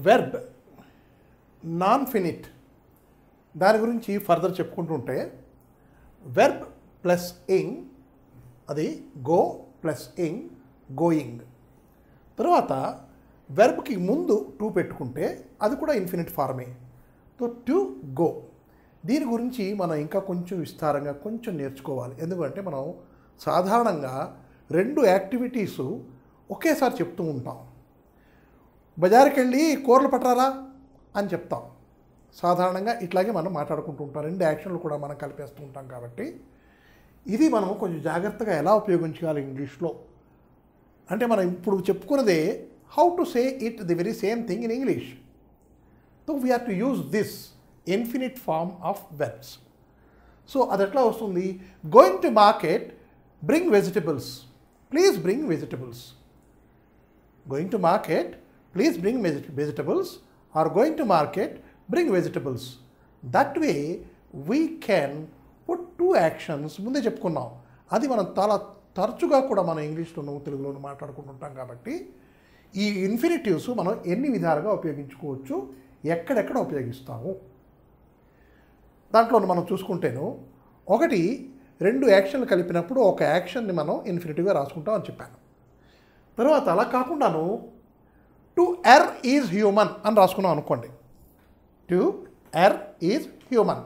verb non finite దాని గురించి further చెప్పుకుంటుంటే వెర్బ్ ప్లస్ ఇంగ్ అది గో ప్లస్ ఇంగ్ గోయింగ్ తర్వాత వెర్బ్కి ముందు టు పెట్టుకుంటే అది కూడా ఇన్ఫినిట్ ఫార్మే సో టు గో దీని గురించి మనం ఇంకా కొంచెం విస్తారంగా కొంచెం నేర్చుకోవాలి ఎందుకంటే మనం సాధారణంగా రెండు యాక్టివిటీస్ ఒకేసారి చెప్తూ ఉంటాం బజార్కి వెళ్ళి కూరలు పట్టరారా అని చెప్తాం సాధారణంగా ఇట్లాగే మనం మాట్లాడుకుంటూ ఉంటాం రెండు యాక్షన్లు కూడా మనం కలిపేస్తూ ఉంటాం కాబట్టి ఇది మనం కొంచెం జాగ్రత్తగా ఎలా ఉపయోగించాలి ఇంగ్లీష్లో అంటే మనం ఇప్పుడు చెప్పుకున్నదే how to say it the very same thing in English so we have to use this infinite form of verbs so అది ఎట్లా వస్తుంది going to market bring vegetables please bring vegetables going to market please bring vegetables or going to market bring vegetables that way we can put two actions ముందే చెప్పుకున్నాం అది మనం చాలా తరచుగా కూడా మనం ఇంగ్లీష్లోనూ తెలుగులోనూ మాట్లాడుకుంటుంటాం కాబట్టి ఈ ఇన్ఫినిటివ్స్ మనం ఎన్ని విధాలుగా ఉపయోగించుకోవచ్చు ఎక్కడెక్కడ ఉపయోగిస్తాము దాంట్లో మనం చూసుకుంటేను ఒకటి రెండు యాక్షన్లు కలిపినప్పుడు ఒక యాక్షన్ని మనం ఇన్ఫినిటివ్గా రాసుకుంటాం అని చెప్పాను తర్వాత అలా కాకుండాను టు ఎర్ ఈజ్ హ్యూమన్ అని రాసుకున్నాం అనుకోండి to err is human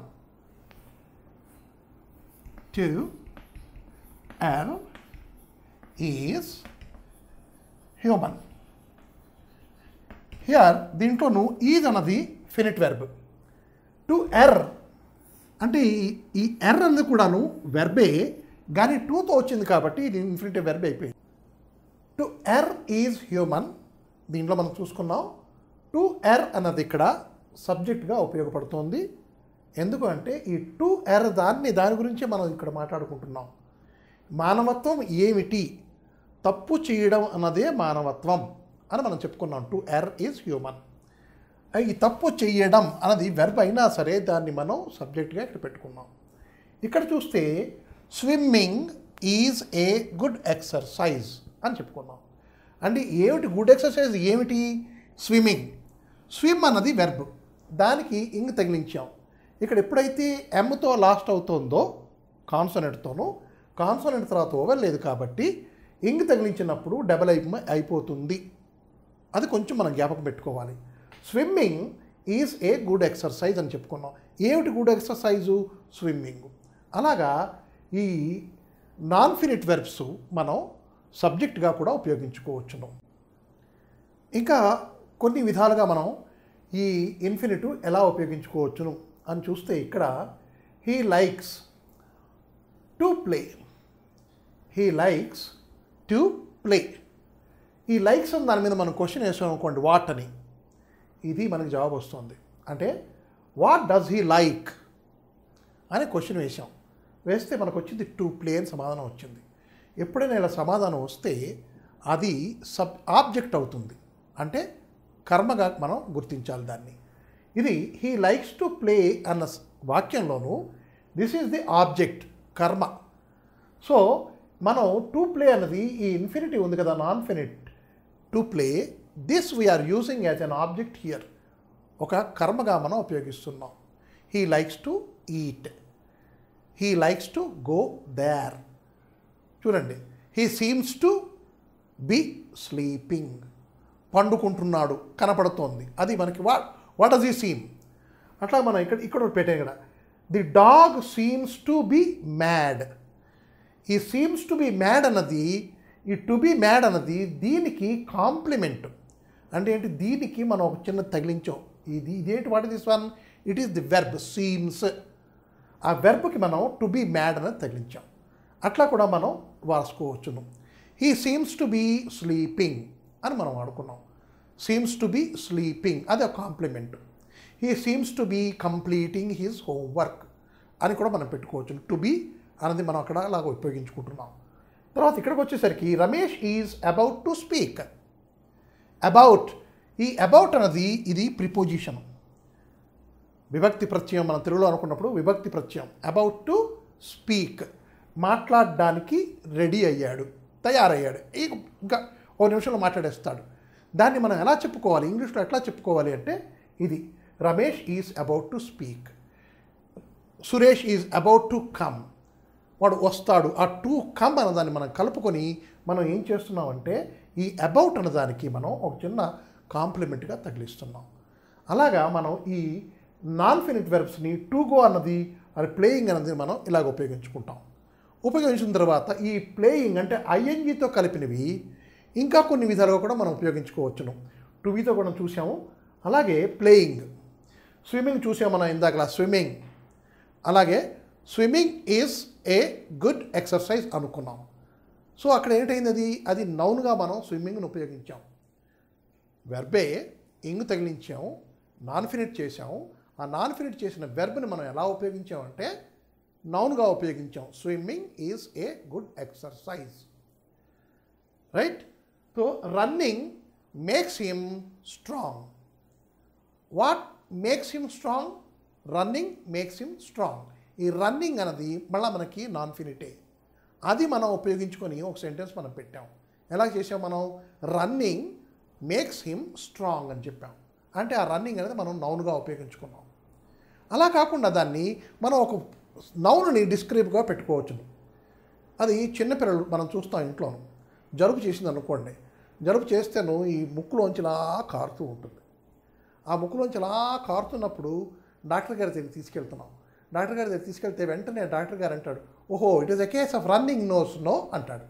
to err is human here దీంట్లోను ఈజ్ అన్నది ఫినిట్ వెర్బ్ టు ఎర్ అంటే ఈ- ఈ ఎర్ అన్నది కూడాను వెర్బే కానీ టూతో వచ్చింది కాబట్టి ఇది ఇన్ఫినిటివ్ వెర్బ్ అయిపోయింది టు ఎర్ ఈజ్ హ్యూమన్ దీంట్లో మనం చూసుకున్నాం టు ఎర్ అన్నది ఇక్కడ సబ్జెక్ట్గా ఉపయోగపడుతోంది ఎందుకు అంటే ఈ టు ఎర్ దాన్ని దాని గురించే మనం ఇక్కడ మాట్లాడుకుంటున్నాం మానవత్వం ఏమిటి తప్పు చేయడం అన్నదే మానవత్వం అని మనం చెప్పుకున్నాం టు ఎర్ ఈజ్ హ్యూమన్ ఈ తప్పు చేయడం అన్నది వెర్బ్ అయినా సరే దాన్ని మనం సబ్జెక్ట్గా ఇక్కడ పెట్టుకున్నాం ఇక్కడ చూస్తే swimming is a good exercise అని చెప్పుకున్నాం అంటే ఏమిటి గుడ్ ఎక్సర్సైజ్ ఏమిటి స్విమ్మింగ్ స్విమ్ అన్నది వెర్బ్ దానికి ఇంగ్ తగిలించాం ఇక్కడ ఎప్పుడైతే ఎమ్తో లాస్ట్ అవుతుందో కాన్సనెంట్తోనూ కాన్సనెంట్ తర్వాత ఓవర్ లేదు కాబట్టి ఇంగ్ తగిలించినప్పుడు డబల్ అయి అయిపోతుంది అది కొంచెం మనం జ్ఞాపకం పెట్టుకోవాలి swimming is a good exercise అని చెప్పుకున్నాం ఏమిటి గుడ్ ఎక్సర్సైజు స్విమ్మింగ్ అలాగా ఈ నాన్ ఫినిట్ వెర్బ్స్ మనం సబ్జెక్ట్గా కూడా ఉపయోగించుకోవచ్చును ఇంకా కొన్ని విధాలుగా మనం ఈ ఇన్ఫినిటివ్ ఎలా ఉపయోగించుకోవచ్చును అని చూస్తే ఇక్కడ he likes to play he likes to play ఈ లైక్స్ అని దాని మీద మనం క్వశ్చన్ వేసాం అనుకోండి వాట్ అని ఇది మనకి జవాబు వస్తుంది అంటే వాట్ డస్ హీ లైక్ అని క్వశ్చన్ వేసాం వేస్తే మనకు వచ్చింది టు ప్లే అని సమాధానం వచ్చింది ఎప్పుడైనా ఇలా సమాధానం వస్తే అది సబ్ ఆబ్జెక్ట్ అవుతుంది అంటే కర్మగా మనం గుర్తించాలి దాన్ని ఇది హీ లైక్స్ టు ప్లే అన్న స్- వాక్యంలోనూ దిస్ ఈజ్ ది ఆబ్జెక్ట్ కర్మ సో మనం టు ప్లే అన్నది ఈ ఇన్ఫినిటీ ఉంది కదా non finite to play this we are using as an object here ఒక కర్మగా మనం ఉపయోగిస్తున్నాం he likes to eat he likes to go there చూడండి he seems to be sleeping పండుకుంటున్నాడు కనపడుతోంది అది మనకి వా వాట్ డస్ ఈ సీమ్ అట్లా మనం ఇక్కడ ఇక్కడ ఒకటి పెట్టాం ఇక్కడ the dog seems to be mad ఈ సీమ్స్ టు బి మ్యాడ్ అన్నది ఈ టు బి మ్యాడ్ అన్నది దీనికి కాంప్లిమెంట్ అంటే ఏంటి దీనికి మనం ఒక చిన్న తగిలించాం ఇది ఇదేంటి what this one it is the verb seems ఆ వెర్బ్కి మనం టు బి మ్యాడ్ అనేది తగిలించాం అట్లా కూడా మనం వాసుకోవచ్చును he seems to be sleeping అని మనం వాడుకున్నాం సీమ్స్ టు బీ స్లీపింగ్ అది ఒక complement he seems to be completing his homework అని కూడా మనం పెట్టుకోవచ్చు టు బీ అనేది మనం అక్కడ అలాగ ఉపయోగించుకుంటున్నాం తర్వాత ఇక్కడికి వచ్చేసరికి Ramesh is about to speak about ఈ అబౌట్ అన్నది ఇది ప్రిపోజిషన్ విభక్తి ప్రత్యయం మనం తెలుగులో అనుకున్నప్పుడు విభక్తి ప్రత్యయం అబౌట్ టు స్పీక్ మాట్లాడడానికి రెడీ అయ్యాడు తయారయ్యాడు ఈ- ఇంకా ఓ నిమిషంలో మాట్లాడేస్తాడు దాన్ని మనం ఎలా చెప్పుకోవాలి ఇంగ్లీష్లో ఎట్లా చెప్పుకోవాలి అంటే ఇది Ramesh is about to speak Suresh is about to come వాడు వస్తాడు ఆ టు కమ్ అన్నదాన్ని మనం కలుపుకొని మనం ఏం చేస్తున్నామంటే ఈ అబౌట్ అన్నదానికి మనం ఒక చిన్న కాంప్లిమెంట్గా తగిలిస్తున్నాం అలాగా మనం ఈ నాన్ ఫినిట్ వెర్బ్స్ని టు గో అన్నది అది ప్లేయింగ్ అన్నది మనం ఇలాగ ఉపయోగించుకుంటాం ఉపయోగించిన తర్వాత ఈ ప్లేయింగ్ అంటే ఐఎన్జితో కలిపినవి ఇంకా కొన్ని విధాలుగా కూడా మనం ఉపయోగించుకోవచ్చును టు వీతో కూడా చూసాము అలాగే ప్లేయింగ్ స్విమ్మింగ్ చూసాము మనం ఇందాకలా స్విమ్మింగ్ అలాగే swimming is a good exercise అనుకున్నాం సో అక్కడ ఏంటైంది అది అది నౌన్గా మనం స్విమ్మింగ్ను ఉపయోగించాం వెర్బే ఇంగ్ తగిలించాము నాన్ ఫినిట్ చేసాము ఆ నాన్ ఫినిట్ చేసిన వెర్బ్ని మనం ఎలా ఉపయోగించామంటే నౌన్గా ఉపయోగించాం swimming is a good exercise right so running makes him strong what makes him strong running makes him strong ఈ రన్నింగ్ అన్నది మళ్ళీ మనకి నాన్ ఫినిటే అది మనం ఉపయోగించుకొని ఒక సెంటెన్స్ మనం పెట్టాం ఎలా చేసాం మనం రన్నింగ్ మేక్స్ హిమ్ స్ట్రాంగ్ అని చెప్పాం అంటే ఆ రన్నింగ్ అనేది మనం నౌన్గా ఉపయోగించుకున్నాం అలా కాకుండా దాన్ని మనం ఒక నౌన్ని డిస్క్రైబ్గా పెట్టుకోవచ్చును అది చిన్నపిల్లలు మనం చూస్తాం ఇంట్లోను జలుబు చేసింది అనుకోండి జలుబు చేస్తేను ఈ ముక్కులోంచి ఇలా కారుతూ ఉంటుంది ఆ ముక్కులోంచి ఇలా కారుతున్నప్పుడు డాక్టర్ గారి దగ్గరికి తీసుకెళ్తున్నాం డాక్టర్ గారి దగ్గర తీసుకెళ్తే వెంటనే డాక్టర్ గారు అంటాడు ఓహో it is a case of running nose no అంటాడు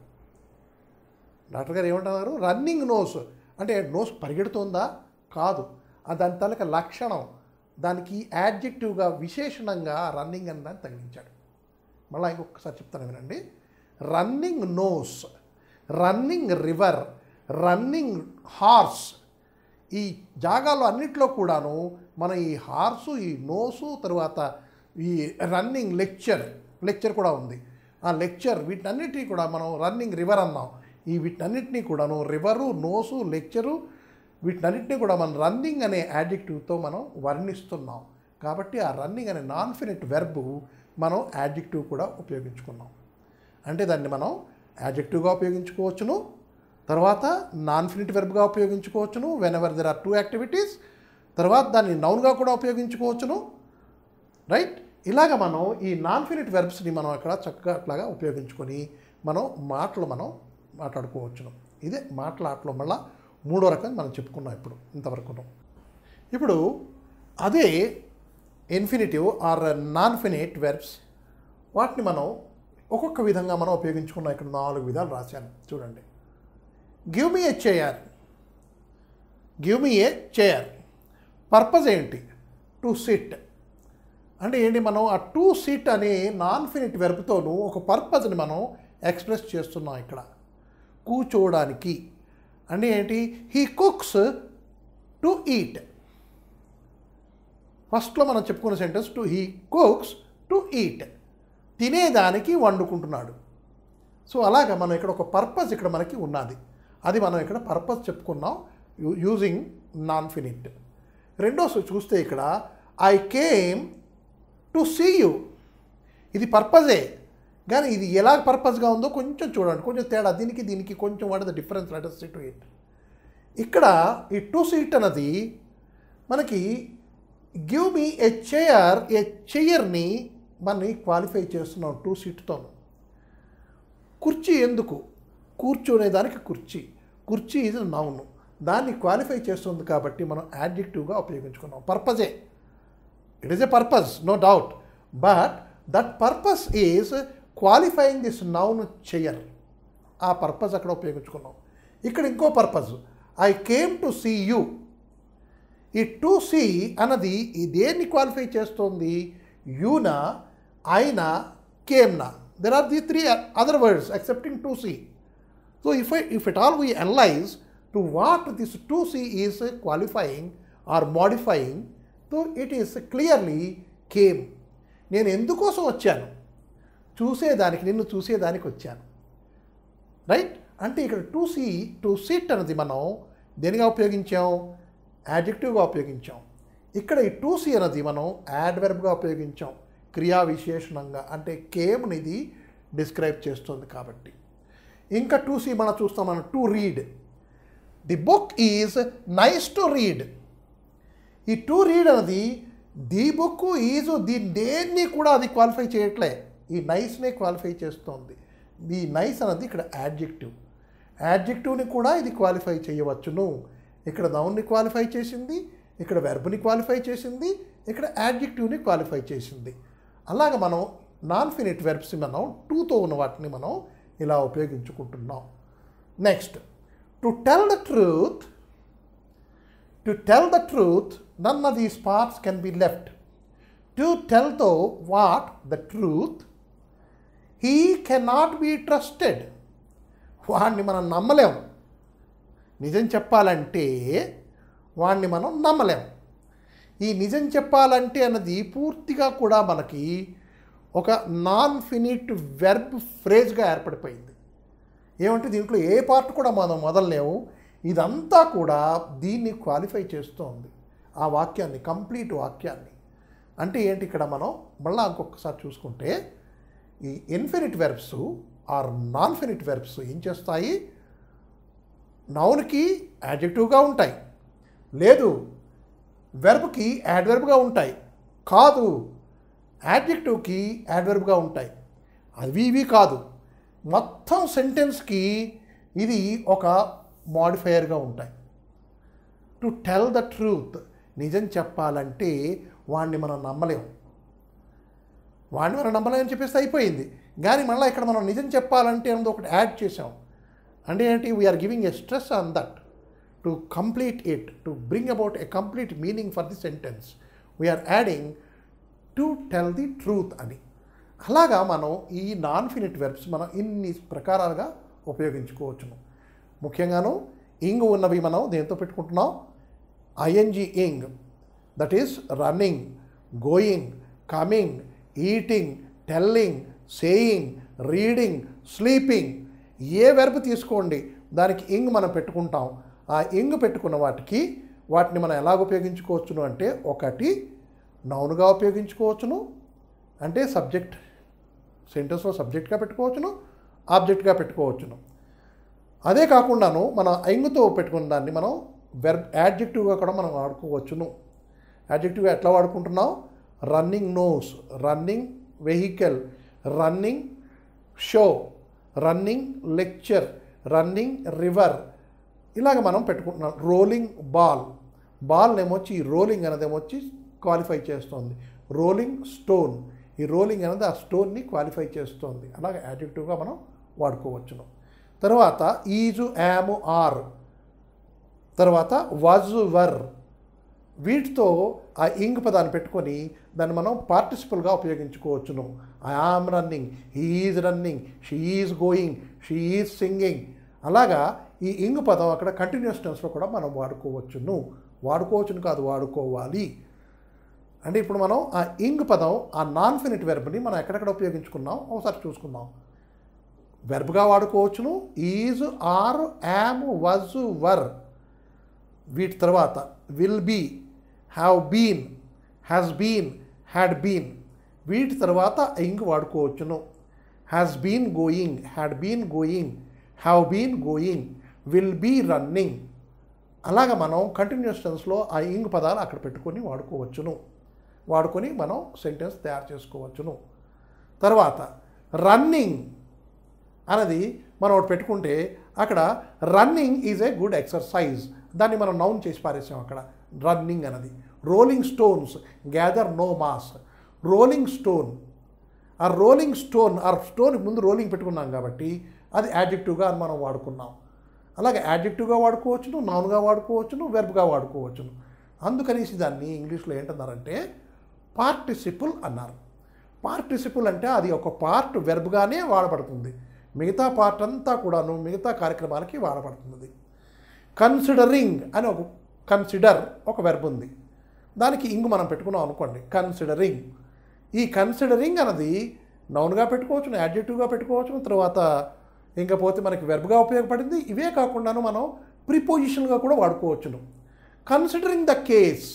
డాక్టర్ గారు ఏమంటున్నారు రన్నింగ్ నోస్ అంటే నోస్ పరిగెడుతుందా కాదు ఆ దాని తాలూకా లక్షణం దానికి యాడ్జెక్టివ్గా విశేషణంగా రన్నింగ్ అని దాన్ని తగిలించాడు మళ్ళీ ఇంకొకసారి చెప్తాను వినండి running nose running river running horse ఈ జాగాల్లో అన్నిట్లో కూడాను మన ఈ హార్సు ఈ నోసు తర్వాత ఈ రన్నింగ్ లెక్చర్ లెక్చర్ కూడా ఉంది ఆ లెక్చర్ వీటన్నిటినీ కూడా మనం రన్నింగ్ రివర్ అన్నాం ఈ వీటన్నిటినీ కూడాను రివరు నోసు లెక్చరు వీటన్నిటిని కూడా మనం రన్నింగ్ అనే యాడ్జెక్టివ్తో మనం వర్ణిస్తున్నాం కాబట్టి ఆ రన్నింగ్ అనే నాన్ ఫినిట్ వెర్బ్ మనం యాడ్జెక్టివ్ కూడా ఉపయోగించుకున్నాం అంటే దాన్ని మనం యాడ్జెక్టివ్గా ఉపయోగించుకోవచ్చును తర్వాత నాన్ ఫినిట్ వెర్బ్గా ఉపయోగించుకోవచ్చును whenever there are two activities తర్వాత దాన్ని నౌన్గా కూడా ఉపయోగించుకోవచ్చును రైట్ ఇలాగ మనం ఈ నాన్ ఫినిట్ వెర్బ్స్ని మనం అక్కడ చక్కగా అట్లాగా ఉపయోగించుకొని మనం మాటలు మనం మాట్లాడుకోవచ్చును ఇదే మాట్లాడలో మళ్ళా మూడో రకం మనం చెప్పుకున్నాం ఇప్పుడు ఇంతవరకు ఇప్పుడు అదే infinitive or non finite verbs వాటిని మనం ఒక్కొక్క విధంగా మనం ఉపయోగించుకున్నాం ఇక్కడ నాలుగు విధాలు రాశాను చూడండి give me a chair give me a chair purpose ఏంటి టు సిట్ అంటే ఏంటి మనం ఆ టు సిట్ అనే నాన్ ఫినిట్ వెర్బ్తోనూ ఒక పర్పస్ని మనం ఎక్స్ప్రెస్ చేస్తున్నాం ఇక్కడ కూర్చోవడానికి అంటే ఏంటి హీ కుక్స్ టు ఈట్ ఫస్ట్లో మనం చెప్పుకున్న sentence to he cooks to eat తినేదానికి వండుకుంటున్నాడు సో అలాగా మనం ఇక్కడ ఒక పర్పస్ ఇక్కడ మనకి ఉన్నది అది మనం ఇక్కడ పర్పస్ చెప్పుకున్నాం యూజింగ్ నాన్ ఫినిట్ రెండో చూస్తే ఇక్కడ I came to see you ఇది పర్పజే కానీ ఇది ఎలా పర్పస్గా ఉందో కొంచెం చూడండి కొంచెం తేడా దీనికి దీనికి కొంచెం what the difference let us to it ఇక్కడ ఈ టు సీట్ అన్నది మనకి గివ్ మీ ఏ చైర్ ఏ చైర్ని మనని క్వాలిఫై చేస్తున్నాం టూ సీట్తోను కుర్చీ ఎందుకు కూర్చునే దానికి కుర్చీ కుర్చీ ఇది నౌను దాన్ని క్వాలిఫై చేస్తుంది కాబట్టి మనం యాడ్జెక్టివ్గా ఉపయోగించుకున్నాం పర్పజే it is a purpose no doubt but that purpose is qualifying this noun chair ఆ పర్పస్ అక్కడ ఉపయోగించుకున్నాం ఇక్కడ ఇంకో purpose I came to see you ఈ టు సీ అన్నది ఈ దేన్ని క్వాలిఫై చేస్తోంది యూనా ఐనా కేమ్నా there are the three other words excepting to see so if if it all we analyze to what this to see is qualifying or modifying so it is clearly came నేను ఎందుకోసం వచ్చాను చూసేదానికి నిన్ను చూసేదానికి వచ్చాను రైట్ అంటే ఇక్కడ to see to SIT అన్నది మనం దేనిగా ఉపయోగించాం యాడ్జెక్టివ్గా ఉపయోగించాం ఇక్కడ ఈ టు సీ అన్నది మనం యాడ్వెర్బ్గా ఉపయోగించాం క్రియా విశేషణంగా అంటే కేమ్ని ఇది డిస్క్రైబ్ చేస్తుంది కాబట్టి ఇంకా టు సీ మనం చూస్తాం మనం to read the book is nice to read ఈ టు రీడ్ అనేది ది బుక్ ఈజ్ దీని దేన్ని కూడా అది క్వాలిఫై చేయట్లే ఈ నైస్నే క్వాలిఫై చేస్తోంది ఈ నైస్ అనేది ఇక్కడ యాడ్జెక్టివ్ యాడ్జెక్టివ్ని కూడా ఇది క్వాలిఫై చేయవచ్చును ఇక్కడ నౌన్ని క్వాలిఫై చేసింది ఇక్కడ వెర్బ్ని క్వాలిఫై చేసింది ఇక్కడ యాడ్జెక్టివ్ని క్వాలిఫై చేసింది అలాగ మనం నాన్ ఫినిట్ వెర్బ్స్ మనం టూతో ఉన్న వాటిని మనం ఇలా ఉపయోగించుకుంటున్నాం next to tell the truth to tell the truth none of these parts can be left to tell తో what the truth he cannot be trusted వాడిని మనం నమ్మలేం నిజం చెప్పాలంటే వాడిని మనం నమ్మలేం ఈ నిజం చెప్పాలంటే అన్నది పూర్తిగా కూడా మనకి ఒక నాన్ ఫినిట్ వెర్బ్ ఫ్రేజ్గా ఏర్పడిపోయింది ఏమంటే దీంట్లో ఏ పార్ట్ కూడా మనం మొదలలేము ఇదంతా కూడా దీన్ని క్వాలిఫై చేస్తోంది ఆ వాక్యాన్ని కంప్లీట్ వాక్యాన్ని అంటే ఏంటి ఇక్కడ మనం మళ్ళీ ఇంకొకసారి చూసుకుంటే ఈ infinite verbs or non finite verbs ఏం చేస్తాయి నౌన్కి యాడ్జెక్టివ్గా ఉంటాయి లేదు వెర్బ్కి యాడ్వెర్బ్గా ఉంటాయి కాదు యాడ్జెక్టివ్కి యాడ్వెర్బ్గా ఉంటాయి అవి ఇవి కాదు మొత్తం సెంటెన్స్కి ఇది ఒక మాడిఫైయర్గా ఉంటాయి టు టెల్ ద ట్రూత్ నిజం చెప్పాలంటే వాడిని మనం నమ్మలేం వాడిని మనం నమ్మలేమని చెప్పేసి అయిపోయింది కానీ మళ్ళీ ఇక్కడ మనం నిజం చెప్పాలంటే అన్నది ఒకటి యాడ్ చేసాం అంటే ఏంటి we are giving a stress on that to complete it to bring about a complete meaning for the sentence we are adding to tell the truth అని అలాగా మనం ఈ నాన్ ఫినిట్ వెర్బ్స్ మనం ఇన్ని ప్రకారాలుగా ఉపయోగించుకోవచ్చును ముఖ్యంగాను ఇంగ్ ఉన్నవి మనం దేంతో పెట్టుకుంటున్నాం ING ing that is running going coming eating telling saying reading sleeping a verb తీసుకోండి దానికి ఇంగ్ మనం పెట్టుకుంటాం ఆ ఇంగ్ పెట్టుకున్న వాటికి వాటిని మనం ఎలాగ ఉపయోగించుకోవచ్చును అంటే ఒకటి నౌన్గా ఉపయోగించుకోవచ్చును అంటే సబ్జెక్ట్ సెంటెన్స్లో సబ్జెక్ట్గా పెట్టుకోవచ్చును ఆబ్జెక్ట్గా పెట్టుకోవచ్చును అదే కాకుండాను మన ఐంగుతో పెట్టుకున్న దాన్ని మనం వెర్బ్ యాడ్జెక్టివ్గా కూడా మనం వాడుకోవచ్చును యాడ్జెక్టివ్గా ఎట్లా వాడుకుంటున్నాం running nose running vehicle running show running lecture running river ఇలాగ మనం పెట్టుకుంటున్నాం రోలింగ్ బాల్ బాల్ ఏమొచ్చి ఈ రోలింగ్ అనేది ఏమొచ్చి క్వాలిఫై చేస్తుంది రోలింగ్ స్టోన్ ఈ రోలింగ్ అనేది ఆ స్టోన్ని క్వాలిఫై చేస్తుంది అలాగే యాడ్జెక్టివ్గా మనం వాడుకోవచ్చును తర్వాత ఈజు యాము ఆర్ తర్వాత వాజు వర్ వీటితో ఆ ఇంగ్ పదాన్ని పెట్టుకొని దాన్ని మనం పార్టిసిపల్గా ఉపయోగించుకోవచ్చును I am running he is running she is going she is singing అలాగా ఈ ఇంగ్ పదం అక్కడ కంటిన్యూస్ టెన్స్లో కూడా మనం వాడుకోవచ్చును వాడుకోవచ్చును కాదు వాడుకోవాలి అంటే ఇప్పుడు మనం ఆ ఇంగ్ పదం ఆ నాన్ ఫినిట్ వెర్బ్ని మనం ఎక్కడెక్కడ ఉపయోగించుకున్నాం ఒకసారి చూసుకుందాం వెర్బ్గా వాడుకోవచ్చును is are am was were వీటి తర్వాత will be have been has been had been వీటి తర్వాత ఇంగ్ వాడుకోవచ్చును has been going had been going have been going will be running అలాగ మనం కంటిన్యూస్ టెన్స్లో ఆ ఇంగ్ పదాలు అక్కడ పెట్టుకొని వాడుకోవచ్చును వాడుకొని మనం సెంటెన్స్ తయారు చేసుకోవచ్చును తర్వాత రన్నింగ్ అన్నది మనం ఒకటి పెట్టుకుంటే అక్కడ running is a good exercise దాన్ని మనం నౌన్ చేసి పారేసాం అక్కడ రన్నింగ్ అన్నది rolling stones gather no moss rolling stone ఆ రోలింగ్ స్టోన్ ఆ స్టోన్ ముందు రోలింగ్ పెట్టుకున్నాం కాబట్టి అది యాడ్జెక్టివ్గా అని మనం వాడుకున్నాం అలాగే యాడ్జెక్టివ్గా వాడుకోవచ్చును నౌన్గా వాడుకోవచ్చును వెర్బ్గా వాడుకోవచ్చును అందుకనేసి దాన్ని ఇంగ్లీష్లో ఏంటన్నారంటే పార్టిసిపుల్ అన్నారు పార్టిసిపుల్ అంటే అది ఒక పార్ట్ వెర్బ్గానే వాడబడుతుంది మిగతా పార్ట్ అంతా కూడాను మిగతా కార్యక్రమాలకి వాడబడుతుంది కన్సిడరింగ్ అని ఒక కన్సిడర్ ఒక వెర్బ్ ఉంది దానికి ఇంగు మనం పెట్టుకున్నాం అనుకోండి కన్సిడరింగ్ ఈ కన్సిడరింగ్ అన్నది నౌన్గా పెట్టుకోవచ్చును యాడ్జెక్టివ్గా పెట్టుకోవచ్చును తర్వాత ఇంకా పోతే మనకి వెర్బ్గా ఉపయోగపడింది ఇవే కాకుండాను మనం ప్రిపోజిషన్గా కూడా వాడుకోవచ్చును considering the case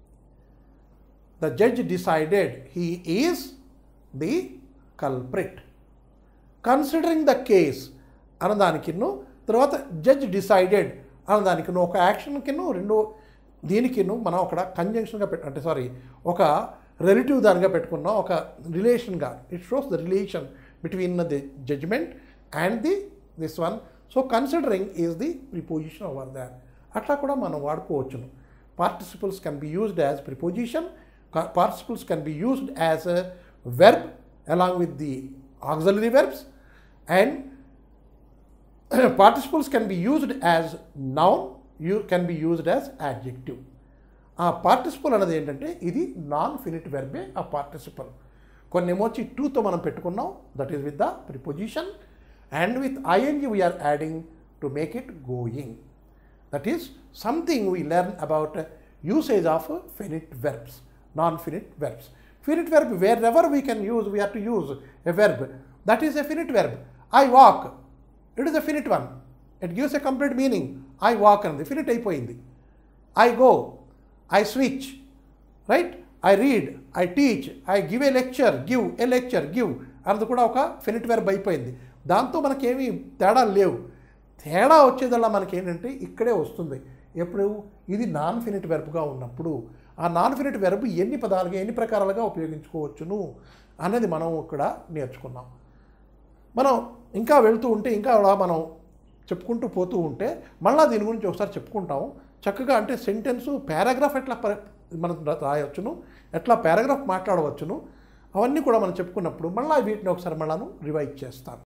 the judge decided he is the culprit considering the case అన్నదానికిను తర్వాత జడ్జ్ డిసైడెడ్ దానికి ఒక యాక్షన్కిను రెండో దీనికిను మనం అక్కడ కంజంక్షన్గా పెట్ట అంటే సారీ ఒక రిలేటివ్ దానిగా పెట్టుకున్నాం ఒక రిలేషన్గా it shows the relation between the judgement and the this one so considering is the preposition over that అట్లా కూడా మనం వాడుకోవచ్చును participles can be used as preposition participles can be used as a verb along with the auxiliary verbs and participles can be used as noun you can be used as adjective ఆ participle అనేది ఏంటంటే ఇది non finite వెర్బే ఆ participle కొన్ని ఏమొచ్చి టూతో మనం పెట్టుకున్నాం that is with the preposition and with ING we are adding to make it going that is something we learn about usage of finite verbs non finite verbs finite verb wherever we can use we have to use a verb that is a finite verb I walk it is a finite one it gives a complete meaning I walk అనేది finite అయిపోయింది I go I switch right I read I teach I give a lecture give a lecture give అన్నది కూడా ఒక finite verb అయిపోయింది దాంతో మనకేమీ తేడాలు లేవు తేడా వచ్చేదల్లా మనకి ఏంటంటే ఇక్కడే వస్తుంది ఎప్పుడు ఇది నాన్ ఫినిట్ వెర్బ్గా ఉన్నప్పుడు ఆ నాన్ ఫినిట్ వెర్బ్ ఎన్ని పదాలుగా ఎన్ని ప్రకారాలుగా ఉపయోగించుకోవచ్చును అనేది మనం ఇక్కడ నేర్చుకున్నాం మనం ఇంకా వెళ్తూ ఉంటే ఇంకా అలా మనం చెప్పుకుంటూ పోతూ ఉంటే మళ్ళీ దీని గురించి ఒకసారి చెప్పుకుంటాం చక్కగా అంటే సెంటెన్స్ పారాగ్రాఫ్ ఎట్లా ప- మనం రాయవచ్చును ఎట్లా పారాగ్రాఫ్ మాట్లాడవచ్చును అవన్నీ కూడా మనం చెప్పుకున్నప్పుడు మళ్ళీ వీటిని ఒకసారి మళ్ళాను రివైజ్ చేస్తాను